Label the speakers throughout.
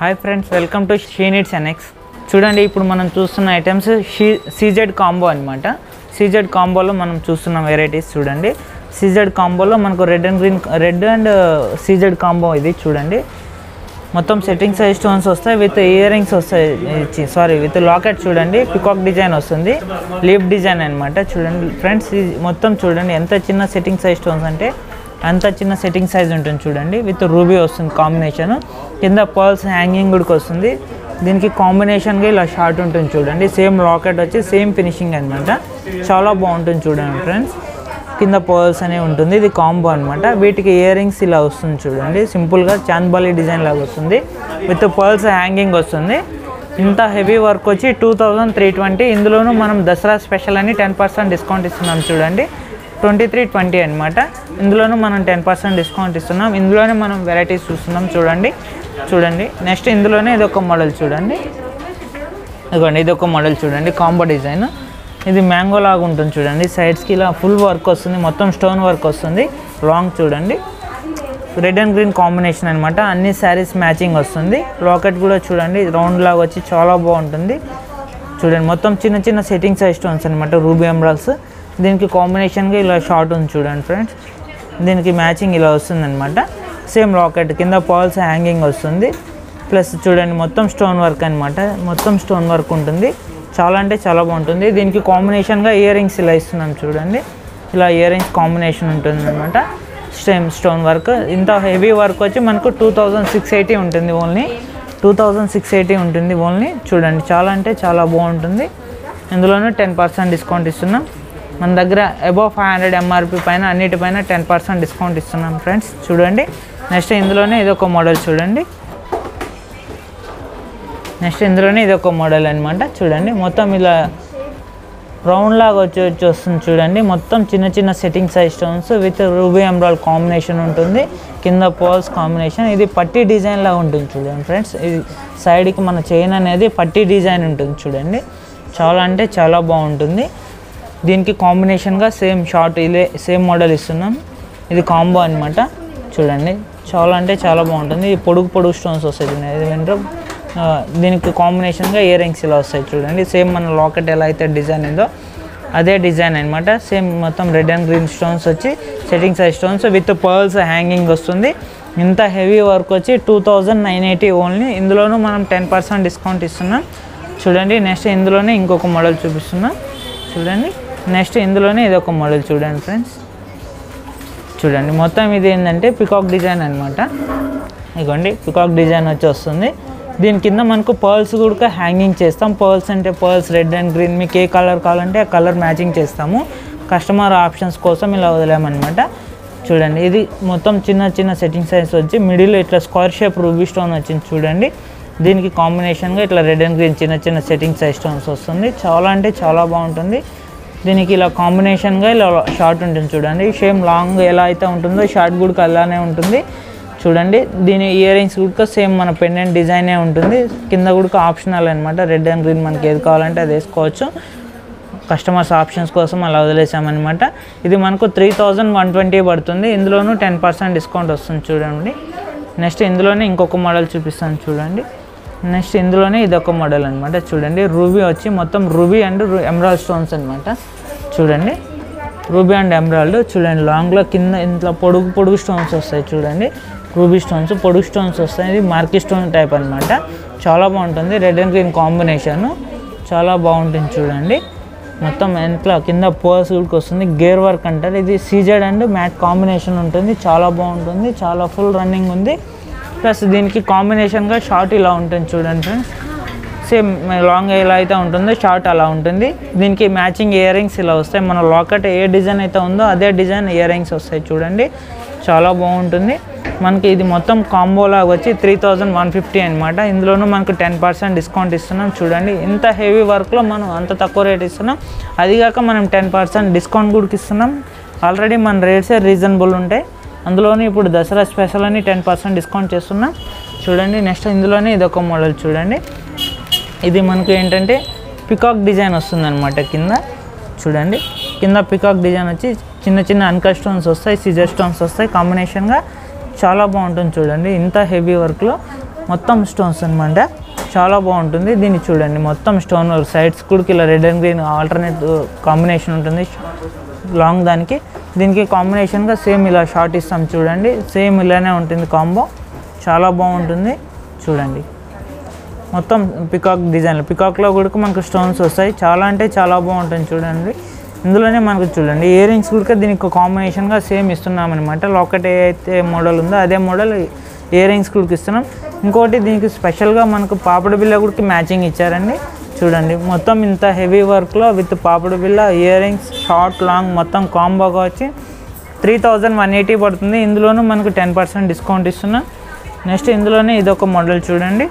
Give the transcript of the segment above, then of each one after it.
Speaker 1: hi friends welcome to షీనిట్స్ NX చూడండి ఇప్పుడు మనం చూస్తున్న ఐటమ్స్ షీ సీజెడ్ కాంబో అనమాట సీజెడ్ కాంబోలో మనం చూస్తున్న వెరైటీస్ చూడండి సీజెడ్ కాంబోలో మనకు red and green red and CZ combo ఇది చూడండి మొత్తం సెట్టింగ్ సైజ్ స్టోన్స్ వస్తాయి విత్ ఇయర్ రింగ్స్ వస్తాయి సారీ విత్ లాకెట్ చూడండి పికాక్ డిజైన్ వస్తుంది లీఫ్ డిజైన్ అనమాట చూడండి ఫ్రెండ్స్ ఇది మొత్తం చూడండి ఎంత చిన్న సెట్టింగ్ సైజ్ స్టోన్స్ అంటే అంత చిన్న సెట్టింగ్ సైజ్ ఉంటుంది చూడండి విత్ రూబీ వస్తుంది కాంబినేషన్ కింద పర్ల్స్ హ్యాంగింగ్ కూడా వస్తుంది దీనికి కాంబినేషన్గా ఇలా షార్ట్ ఉంటుంది చూడండి సేమ్ లాకెట్ వచ్చి సేమ్ ఫినిషింగ్ అనమాట చాలా బాగుంటుంది చూడండి ఫ్రెండ్స్ కింద పర్ల్స్ అనేవి ఉంటుంది ఇది కాంబో అనమాట వీటికి ఇయర్ రింగ్స్ ఇలా వస్తుంది చూడండి సింపుల్గా చాంద్బాలి డిజైన్ లాగా వస్తుంది విత్ పర్ల్స్ హ్యాంగింగ్ వస్తుంది ఇంత హెవీ వర్క్ వచ్చి టూ థౌజండ్ త్రీ ట్వంటీ ఇందులోనూ మనం దసరా స్పెషల్ అని టెన్ పర్సెంట్ డిస్కౌంట్ ఇస్తున్నాం చూడండి ట్వంటీ త్రీ ట్వంటీ అనమాట ఇందులోనూ మనం టెన్ పర్సెంట్ డిస్కౌంట్ ఇస్తున్నాం ఇందులోనే మనం వెరైటీస్ చూస్తున్నాం చూడండి చూడండి నెక్స్ట్ ఇందులోనే ఇది ఒక మోడల్ చూడండి ఇదిగోండి ఇది ఒక మోడల్ చూడండి కాంబో డిజైన్ ఇది మ్యాంగో లాగా ఉంటుంది చూడండి సైడ్స్కి ఇలా ఫుల్ వర్క్ వస్తుంది మొత్తం స్టోన్ వర్క్ వస్తుంది లాంగ్ చూడండి రెడ్ అండ్ గ్రీన్ కాంబినేషన్ అనమాట అన్ని శారీస్ మ్యాచింగ్ వస్తుంది లాకెట్ కూడా చూడండి రౌండ్ లాగా వచ్చి చాలా బాగుంటుంది చూడండి మొత్తం చిన్న చిన్న సెట్టింగ్ సైజ్ స్టోన్స్ అనమాట రూబీ ఎమరాల్స్ దీనికి కాంబినేషన్గా ఇలా షార్ట్ ఉంది చూడండి ఫ్రెండ్స్ దీనికి మ్యాచింగ్ ఇలా వస్తుంది అనమాట సేమ్ లాకెట్ కింద పాల్స్ హ్యాంగింగ్ వస్తుంది ప్లస్ చూడండి మొత్తం స్టోన్ వర్క్ అనమాట మొత్తం స్టోన్ వర్క్ ఉంటుంది చాలా అంటే చాలా బాగుంటుంది దీనికి కాంబినేషన్గా ఇయర్ రింగ్స్ ఇలా ఇస్తున్నాం చూడండి ఇలా ఇయర్ రింగ్స్ కాంబినేషన్ ఉంటుంది అనమాట సేమ్ స్టోన్ వర్క్ ఇంత హెవీ వర్క్ వచ్చి మనకు టూ థౌజండ్ సిక్స్ ఎయిటీ ఉంటుంది only two thousand six eighty ఉంటుంది ఓన్లీ చూడండి చాలా అంటే చాలా బాగుంటుంది ఇందులోనే టెన్ పర్సెంట్ డిస్కౌంట్ ఇస్తున్నాం మన దగ్గర అబౌవ్ ఫైవ్ హండ్రెడ్ ఎంఆర్పి పైన అన్నిటిపైన టెన్ పర్సెంట్ డిస్కౌంట్ ఇస్తున్నాం ఫ్రెండ్స్ చూడండి నెక్స్ట్ ఇందులోనే ఇది ఒక మోడల్ చూడండి నెక్స్ట్ ఇందులోనే ఇది ఒక మోడల్ అనమాట చూడండి మొత్తం ఇలా రౌండ్ లాగా వచ్చి వచ్చి వస్తుంది చూడండి మొత్తం చిన్న చిన్న setting size stones with ruby embroid combination ఉంటుంది కింద పోల్స్ కాంబినేషన్ ఇది పట్టీ డిజైన్ లాగా ఉంటుంది చూడండి ఫ్రెండ్స్ ఇది సైడ్కి మన చైన్ అనేది పట్టీ డిజైన్ ఉంటుంది చూడండి చాలా అంటే చాలా బాగుంటుంది దీనికి కాంబినేషన్గా సేమ్ షార్ట్ ఇదే సేమ్ మోడల్ ఇస్తున్నాం ఇది కాంబో అనమాట చూడండి చాలా అంటే చాలా బాగుంటుంది ఇది పొడుగు పొడుగు స్టోన్స్ వస్తాయి చూడండి ఇది ఏంటో ఆ, దీనికి కాంబినేషన్గా ఇయర్ రింగ్స్ ఇలా వస్తాయి చూడండి సేమ్ మన లాకెట్ ఎలా అయితే డిజైన్ ఉందో అదే డిజైన్ అనమాట సేమ్ మొత్తం రెడ్ అండ్ గ్రీన్ స్టోన్స్ వచ్చి setting size stones with pearls hanging వస్తుంది ఇంత హెవీ వర్క్ వచ్చి two thousand nine eighty only ఇందులోనూ మనం టెన్ పర్సెంట్ డిస్కౌంట్ ఇస్తున్నాం చూడండి నెక్స్ట్ ఇందులోనే ఇంకొక మోడల్ చూపిస్తున్నాం చూడండి నెక్స్ట్ ఇందులోనే ఇది ఒక మోడల్ చూడండి ఫ్రెండ్స్ చూడండి మొత్తం ఇది ఏంటంటే పికాక్ డిజైన్ అనమాట ఇదిగోండి పికాక్ డిజైన్ వచ్చి వస్తుంది దీని కింద మనకు పర్ల్స్ కూడా హ్యాంగింగ్ చేస్తాం పర్ల్స్ అంటే పర్ల్స్ రెడ్ అండ్ గ్రీన్ మీకు ఏ కలర్ కావాలంటే ఆ కలర్ మ్యాచింగ్ చేస్తాము కస్టమర్ ఆప్షన్స్ కోసం ఇలా వదిలామన్నమాట చూడండి ఇది మొత్తం చిన్న చిన్న సెట్టింగ్ సైజ్ వచ్చి మిడిల్ ఇట్లా స్క్వేర్ షేప్ రూబీ స్టోన్ వచ్చింది చూడండి దీనికి కాంబినేషన్గా ఇట్లా రెడ్ అండ్ గ్రీన్ చిన్న చిన్న సెట్టింగ్ సైజ్ స్టోన్స్ వస్తుంది చాలా అంటే చాలా బాగుంటుంది దీనికి ఇలా కాంబినేషన్గా ఇలా షార్ట్ ఉంటుంది చూడండి సేమ్ లాంగ్ ఎలా అయితే ఉంటుందో షార్ట్ కూడా అలానే ఉంటుంది చూడండి దీని ఇయర్ రింగ్స్ కూడా సేమ్ మన పెండెంట్ డిజైనే ఉంటుంది కింద కూడా ఆప్షనల్ అనమాట రెడ్ అండ్ గ్రీన్ మనకి ఏది కావాలంటే అది వేసుకోవచ్చు కస్టమర్స్ ఆప్షన్స్ కోసం అలా వదిలేసామన్నమాట ఇది మనకు త్రీ థౌజండ్ వన్ ట్వంటీ పడుతుంది ఇందులోనూ టెన్ పర్సెంట్ డిస్కౌంట్ వస్తుంది చూడండి నెక్స్ట్ ఇందులోనే ఇంకొక మోడల్ చూపిస్తాను చూడండి నెక్స్ట్ ఇందులోనే ఇదొక మోడల్ అనమాట చూడండి రూబీ వచ్చి మొత్తం రూబీ అండ్ ఎమరాల్డ్ స్టోన్స్ అనమాట చూడండి రూబీ అండ్ ఎమరాల్డ్ చూడండి లాంగ్లో కింద ఇంట్లో పొడుగు పొడుగు స్టోన్స్ వస్తాయి చూడండి రూబీ స్టోన్స్ పొడుగు స్టోన్స్ వస్తాయి ఇది మార్కీ స్టోన్ టైప్ అనమాట చాలా బాగుంటుంది రెడ్ అండ్ గ్రీన్ కాంబినేషన్ చాలా బాగుంటుంది చూడండి మొత్తం ఇంట్లో కింద పోర్స్ కూడా వస్తుంది గేర్ వర్క్ అంటారు ఇది సీజెడ్ అండ్ మ్యాట్ కాంబినేషన్ ఉంటుంది చాలా బాగుంటుంది చాలా ఫుల్ రన్నింగ్ ఉంది ప్లస్ దీనికి కాంబినేషన్గా షార్ట్ ఇలా ఉంటుంది చూడండి ఫ్రెండ్స్ సేమ్ లాంగ్ ఎలా అయితే ఉంటుందో షార్ట్ అలా ఉంటుంది దీనికి మ్యాచింగ్ ఇయర్ రింగ్స్ ఇలా వస్తాయి మన లాకెట్ ఏ డిజైన్ అయితే ఉందో అదే డిజైన్ ఇయర్ రింగ్స్ వస్తాయి చూడండి చాలా బాగుంటుంది మనకి ఇది మొత్తం కాంబో లాగా వచ్చి త్రీ థౌజండ్ వన్ ఫిఫ్టీ అనమాట ఇందులోనూ మనకు టెన్ పర్సెంట్ డిస్కౌంట్ ఇస్తున్నాం చూడండి ఇంత హెవీ వర్క్లో మనం అంత తక్కువ రేట్ ఇస్తున్నాం అదిగాక మనం టెన్ పర్సెంట్ డిస్కౌంట్ కూడా ఇస్తున్నాం ఆల్రెడీ మన రేట్సే రీజనబుల్ ఉంటాయి అందులోని ఇప్పుడు దసరా స్పెషల్ అని టెన్ పర్సెంట్ డిస్కౌంట్ చేస్తున్నాం చూడండి నెక్స్ట్ ఇందులోనే ఇది ఒక మోడల్ చూడండి ఇది మనకు ఏంటంటే పికాక్ డిజైన్ వస్తుందన్నమాట కింద చూడండి కింద పికాక్ డిజైన్ వచ్చి చిన్న చిన్న అన్కట్ స్టోన్స్ వస్తాయి సిజర్ స్టోన్స్ వస్తాయి కాంబినేషన్గా చాలా బాగుంటుంది చూడండి ఇంత హెవీ వర్క్లో మొత్తం స్టోన్స్ అనమాట చాలా బాగుంటుంది దీన్ని చూడండి మొత్తం స్టోన్ వర్క్ సైడ్స్ కూడా ఇలా red and green alternate combination ఉంటుంది లాంగ్ దానికి దీనికి కాంబినేషన్గా సేమ్ ఇలా షార్ట్ ఇస్తాం చూడండి సేమ్ ఇలానే ఉంటుంది కాంబో చాలా బాగుంటుంది చూడండి మొత్తం పికాక్ డిజైన్ పికాక్లో కూడా మనకు స్టోన్స్ వస్తాయి చాలా అంటే చాలా బాగుంటుంది చూడండి ఇందులోనే మనకు చూడండి ఇయర్ రింగ్స్ కూడా దీనికి కాంబినేషన్గా సేమ్ ఇస్తున్నాం అనమాట లాకెట్ ఏ అయితే మోడల్ ఉందో అదే మోడల్ ఇయర్ రింగ్స్ కూడా ఇస్తున్నాం ఇంకోటి దీనికి స్పెషల్గా మనకు పాపడ బిల్ల కూడా మ్యాచింగ్ ఇచ్చారండి చూడండి మొత్తం ఇంత హెవీ వర్క్లో విత్ పాపడ బిల్ల ఇయర్ రింగ్స్ షార్ట్ లాంగ్ మొత్తం కాంబోగా వచ్చి త్రీ థౌజండ్ వన్ ఎయిటీ పడుతుంది ఇందులోనూ మనకు టెన్ పర్సెంట్ డిస్కౌంట్ ఇస్తున్నాం నెక్స్ట్ ఇందులోనే ఇదొక మోడల్ చూడండి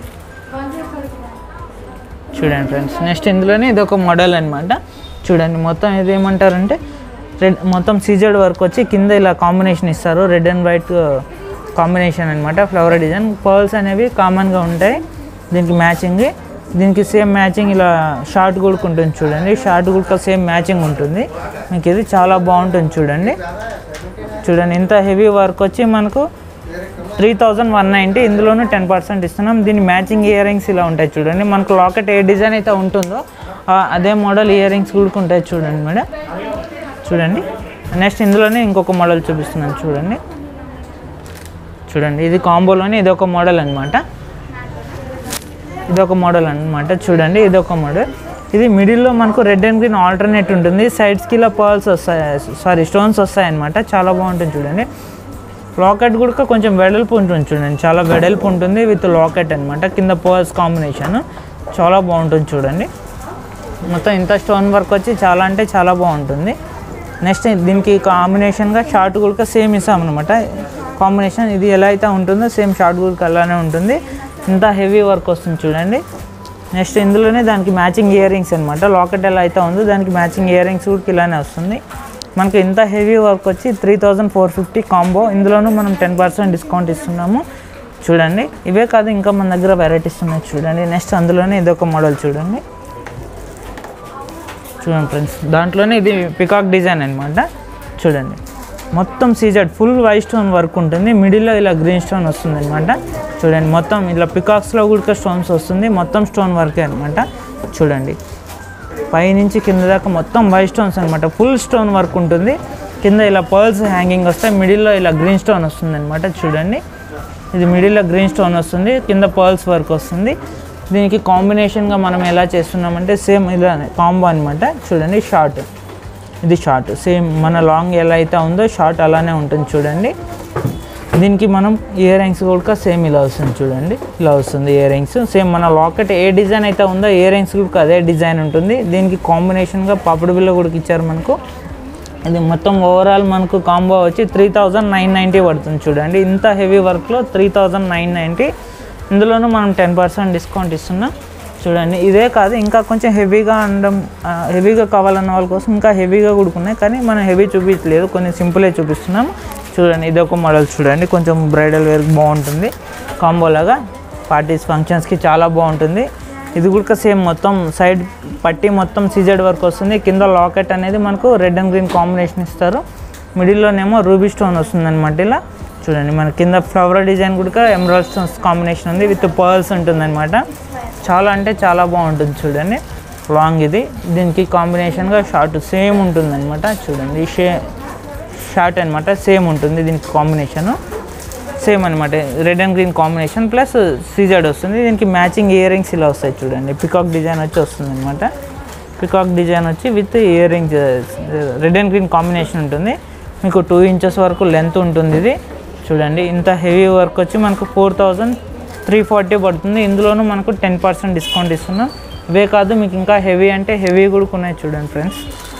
Speaker 1: చూడండి ఫ్రెండ్స్ నెక్స్ట్ ఇందులోనే ఇది ఒక మోడల్ అనమాట చూడండి మొత్తం ఇది ఏమంటారంటే రెడ్ మొత్తం సీజెడ్ వర్క్ వచ్చి కింద ఇలా కాంబినేషన్ ఇస్తారు రెడ్ అండ్ వైట్ కాంబినేషన్ అనమాట ఫ్లవర్ డిజైన్ పర్ల్స్ అనేవి కామన్గా ఉంటాయి దీనికి మ్యాచింగ్ దీనికి సేమ్ మ్యాచింగ్ ఇలా షార్ట్ కూడా ఉంటుంది చూడండి షార్ట్ కూడా సేమ్ మ్యాచింగ్ ఉంటుంది మీకు ఇది చాలా బాగుంటుంది చూడండి చూడండి ఇంత హెవీ వర్క్ వచ్చి మనకు త్రీ థౌజండ్ వన్ నైంటీ ఇందులోనూ టెన్ పర్సెంట్ ఇస్తున్నాం దీని మ్యాచింగ్ ఇయర్ రింగ్స్ ఇలా ఉంటాయి చూడండి మనకు లాకెట్ ఏ డిజైన్ అయితే ఉంటుందో ఆ అదే మోడల్ ఇయర్ రింగ్స్ కూడా ఉంటాయి చూడండి మేడం చూడండి నెక్స్ట్ ఇందులోనే ఇంకొక మోడల్ చూపిస్తున్నాను చూడండి చూడండి ఇది కాంబోలోనే ఇది ఒక మోడల్ అనమాట ఇది ఒక మోడల్ అనమాట చూడండి ఇది ఒక మోడల్ ఇది మిడిల్లో మనకు రెడ్ అండ్ గ్రీన్ ఆల్టర్నేట్ ఉంటుంది సైడ్స్కి ఇలా పర్ల్స్ వస్తాయి సారీ స్టోన్స్ వస్తాయి అనమాట చాలా బాగుంటుంది చూడండి లాకెట్ కూడా కొంచెం వెడల్పు ఉంటుంది చూడండి చాలా వెడల్పు ఉంటుంది విత్ లాకెట్ అనమాట కింద పర్ల్స్ కాంబినేషన్ చాలా బాగుంటుంది చూడండి మొత్తం ఇంత స్టోన్ వర్క్ వచ్చి చాలా అంటే చాలా బాగుంటుంది నెక్స్ట్ దీనికి కాంబినేషన్గా షార్ట్ కూడా సేమ్ ఇస్తాం అనమాట కాంబినేషన్ ఇది ఎలా అయితే ఉంటుందో సేమ్ షార్ట్ కూడా అలానే ఉంటుంది ఇంత హెవీ వర్క్ వస్తుంది చూడండి నెక్స్ట్ ఇందులోనే దానికి మ్యాచింగ్ ఇయర్ రింగ్స్ అనమాట లాకెట్ ఎలా అయితే ఉందో దానికి మ్యాచింగ్ ఇయర్ రింగ్స్ కూడా ఇలానే వస్తుంది మనకి ఇంత హెవీ వర్క్ వచ్చి three thousand four fifty combo ఇందులోనూ మనం టెన్ పర్సెంట్ డిస్కౌంట్ ఇస్తున్నాము చూడండి ఇవే కాదు ఇంకా మన దగ్గర వెరైటీస్ ఉన్నాయి చూడండి నెక్స్ట్ అందులోనే ఇదొక మోడల్ చూడండి చూడండి ఫ్రెండ్స్ దాంట్లోనే ఇది పికాక్ డిజైన్ అనమాట చూడండి మొత్తం CZ full white stone work ఉంటుంది మిడిల్లో ఇలా గ్రీన్ స్టోన్ వస్తుంది అనమాట చూడండి మొత్తం ఇలా పికాక్స్లో కూడా స్టోన్స్ వస్తుంది మొత్తం స్టోన్ వర్కే అనమాట చూడండి పైనుంచి కింద దాకా మొత్తం వైట్ స్టోన్స్ అనమాట ఫుల్ స్టోన్ వర్క్ ఉంటుంది కింద ఇలా పర్ల్స్ హ్యాంగింగ్ వస్తాయి మిడిల్లో ఇలా గ్రీన్ స్టోన్ వస్తుంది అనమాట చూడండి ఇది మిడిల్లో గ్రీన్ స్టోన్ వస్తుంది కింద పర్ల్స్ వర్క్ వస్తుంది దీనికి కాంబినేషన్గా మనం ఎలా చేస్తున్నామంటే సేమ్ ఇలా కాంబో అనమాట చూడండి షార్ట్ ఇది షార్ట్ సేమ్ మన లాంగ్ ఎలా అయితే ఉందో షార్ట్ అలానే ఉంటుంది చూడండి దీనికి మనం ఇయర్ రింగ్స్ కూడా సేమ్ ఇలా వస్తుంది చూడండి ఇలా వస్తుంది ఇయర్ రింగ్స్ సేమ్ మన లాకెట్ ఏ డిజైన్ అయితే ఉందో ఇయర్ రింగ్స్ కూడా అదే డిజైన్ ఉంటుంది దీనికి కాంబినేషన్గా పాపడి బిల్ల కూడా ఇచ్చారు మనకు ఇది మొత్తం ఓవరాల్ మనకు కాంబో వచ్చి త్రీ థౌజండ్ నైన్ నైంటీ పడుతుంది చూడండి ఇంత హెవీ వర్క్లో త్రీ థౌజండ్ నైన్ నైంటీ ఇందులోనూ మనం టెన్ పర్సెంట్ డిస్కౌంట్ ఇస్తున్నాం చూడండి ఇదే కాదు ఇంకా కొంచెం హెవీగా ఉండడం ఆ, హెవీగా కావాలన్న వాళ్ళ కోసం ఇంకా హెవీగా కూడుకున్నాయి కానీ మనం హెవీ చూపించలేదు కొన్ని సింపులే చూపిస్తున్నాం చూడండి ఇది ఒక మోడల్ చూడండి కొంచెం బ్రైడల్ వేర్ బాగుంటుంది కాంబో లాగా పార్టీస్ ఫంక్షన్స్కి చాలా బాగుంటుంది ఇది కూడా సేమ్ మొత్తం సైడ్ పట్టి మొత్తం సీజెడ్ వర్క్ వస్తుంది కింద లాకెట్ అనేది మనకు రెడ్ అండ్ గ్రీన్ కాంబినేషన్ ఇస్తారు మిడిల్లోనేమో రూబీ స్టోన్ వస్తుంది అనమాట ఇలా చూడండి మన కింద ఫ్లవర్ డిజైన్ కూడా ఎమరాల్డ్ స్టోన్స్ కాంబినేషన్ ఉంది విత్ పర్ల్స్ ఉంటుంది అనమాట చాలా అంటే చాలా బాగుంటుంది చూడండి లాంగ్ ఇది దీనికి కాంబినేషన్గా షార్ట్ సేమ్ ఉంటుంది అనమాట చూడండి షే షార్ట్ అనమాట సేమ్ ఉంటుంది దీనికి కాంబినేషను సేమ్ అనమాట red and green combination plus CZ వస్తుంది దీనికి మ్యాచింగ్ ఇయర్ రింగ్స్ ఇలా వస్తాయి చూడండి పికాక్ డిజైన్ వచ్చి వస్తుంది అనమాట పికాక్ డిజైన్ వచ్చి with ear rings red and green combination ఉంటుంది మీకు టూ ఇంచెస్ వరకు లెంత్ ఉంటుంది ఇది చూడండి ఇంత హెవీ వర్క్ వచ్చి మనకు ఫోర్ థౌజండ్ త్రీ ఫార్టీ పడుతుంది ఇందులోనూ మనకు టెన్ పర్సెంట్ డిస్కౌంట్ ఇస్తున్నాం ఇవే కాదు మీకు ఇంకా హెవీ అంటే హెవీ కూడా ఉన్నాయి చూడండి ఫ్రెండ్స్